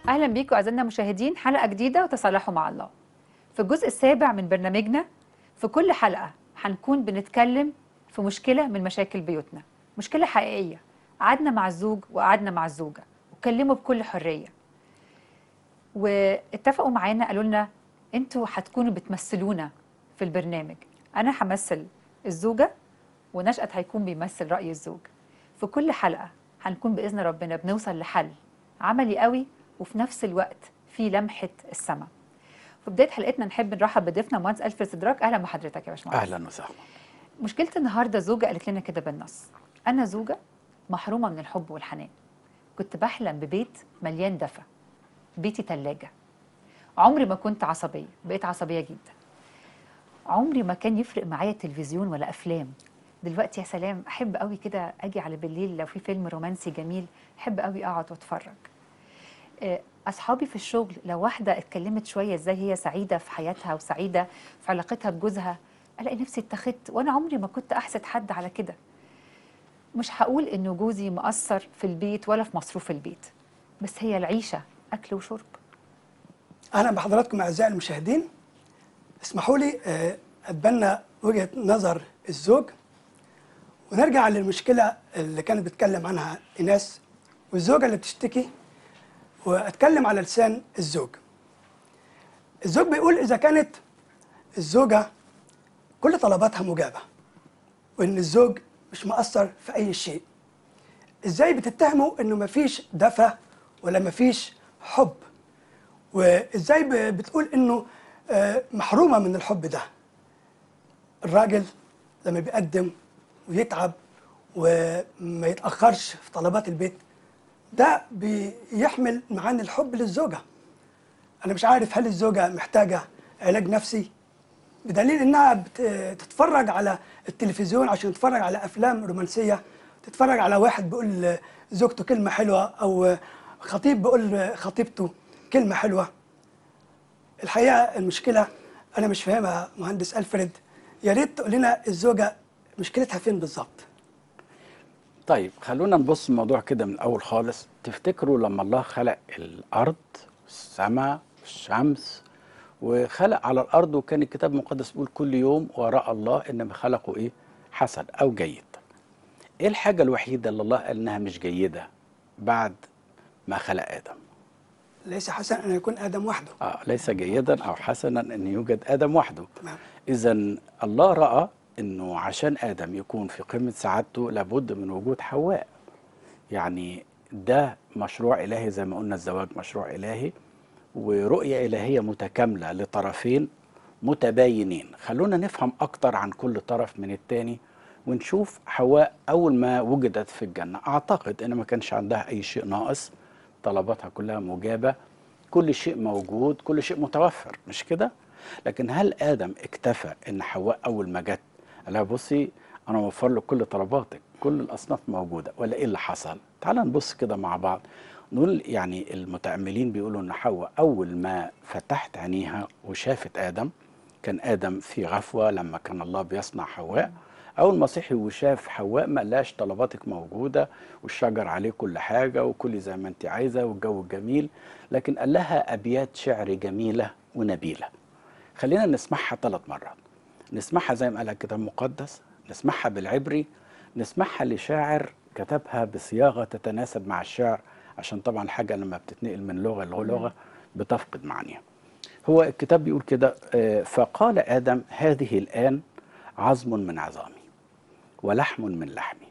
اهلا بيكم اعزائنا المشاهدين حلقه جديده وتصالحوا مع الله في الجزء السابع من برنامجنا في كل حلقه هنكون بنتكلم في مشكله من مشاكل بيوتنا مشكله حقيقيه قعدنا مع الزوج وقعدنا مع الزوجه واتكلموا بكل حريه واتفقوا معانا قالوا لنا انتوا هتكونوا بتمثلونا في البرنامج انا همثل الزوجه ونشأت هيكون بيمثل رأي الزوج في كل حلقة هنكون بإذن ربنا بنوصل لحل عملي قوي وفي نفس الوقت في لمحة السماء في بداية حلقتنا نحب نرحب بضيفنا مهندس ألفرد سدراك أهلا بحضرتك يا باشمهندس اهلا وسهلا مشكلة النهاردة زوجة قالت لنا كده بالنص أنا زوجة محرومة من الحب والحنان كنت بحلم ببيت مليان دفى بيتي تلاجة عمري ما كنت عصبية بقيت عصبية جدا عمري ما كان يفرق معايا تلفزيون ولا أفلام دلوقتي يا سلام أحب قوي كده أجي على بالليل لو في فيلم رومانسي جميل أحب قوي أقعد وأتفرج آه، أصحابي في الشغل لو واحدة اتكلمت شوية إزاي هي سعيدة في حياتها وسعيدة في علاقتها بجوزها ألاقي نفسي اتخذت وأنا عمري ما كنت أحسد حد على كده مش هقول إنه جوزي مقصر في البيت ولا في مصروف البيت بس هي العيشة أكل وشرب اهلا بحضراتكم اعزائي المشاهدين اسمحوا لي آه، اتبنى وجهه نظر الزوج ونرجع للمشكله اللي كانت بتتكلم عنها ايناس والزوجه اللي بتشتكي واتكلم على لسان الزوج الزوج بيقول اذا كانت الزوجه كل طلباتها مجابه وان الزوج مش مقصر في اي شيء ازاي بتتهموا انه مفيش دفى ولا مفيش حب وازاي ب- بتقول انه آه، محرومه من الحب ده الراجل لما بيقدم ويتعب وما يتاخرش في طلبات البيت ده بيحمل معاني الحب للزوجه انا مش عارف هل الزوجه محتاجه علاج نفسي بدليل انها بتتفرج على التلفزيون عشان تتفرج على افلام رومانسيه تتفرج على واحد بيقول زوجته كلمه حلوه او خطيب بيقول خطيبته كلمه حلوه الحقيقه المشكله انا مش فاهمها مهندس الفريد يا ريت تقول لنا الزوجه مشكلتها فين بالظبط طيب خلونا نبص الموضوع كده من الاول خالص تفتكروا لما الله خلق الارض والسماء والشمس وخلق على الارض وكان الكتاب المقدس بيقول كل يوم وراء الله انما خلقوا ايه حسن او جيد ايه الحاجه الوحيده اللي الله قال انها مش جيده بعد ما خلق ادم ليس حسن ان يكون ادم وحده آه ليس جيدا او حسنا ان يوجد ادم وحده تمام اذا الله راى انه عشان ادم يكون في قمه سعادته لابد من وجود حواء يعني ده مشروع الهي زي ما قلنا الزواج مشروع الهي ورؤيه الهيه متكامله لطرفين متباينين خلونا نفهم اكتر عن كل طرف من التاني ونشوف حواء اول ما وجدت في الجنه اعتقد ان ما كانش عندها اي شيء ناقص طلباتها كلها مجابه كل شيء موجود كل شيء متوفر مش كده لكن هل ادم اكتفى ان حواء اول ما جت قال لها بصي انا موفر لك كل طلباتك كل الاصناف موجوده ولا ايه اللي حصل تعال نبص كده مع بعض نقول يعني المتاملين بيقولوا ان حواء اول ما فتحت عينيها وشافت ادم كان ادم في غفوه لما كان الله بيصنع حواء اول ما صحي وشاف حواء ما قالهاش طلباتك موجوده والشجر عليه كل حاجه وكلي زي ما انت عايزه والجو جميل لكن قال لها ابيات شعر جميله ونبيله خلينا نسمعها ثلاث مرات نسمعها زي ما قالها الكتاب المقدس نسمعها بالعبري نسمعها لشاعر كتبها بصياغه تتناسب مع الشعر عشان طبعا الحاجه لما بتتنقل من لغه لغه بتفقد معانيها هو الكتاب بيقول كده آه، فقال ادم هذه الان عظم من عظامي ولحم من لحمي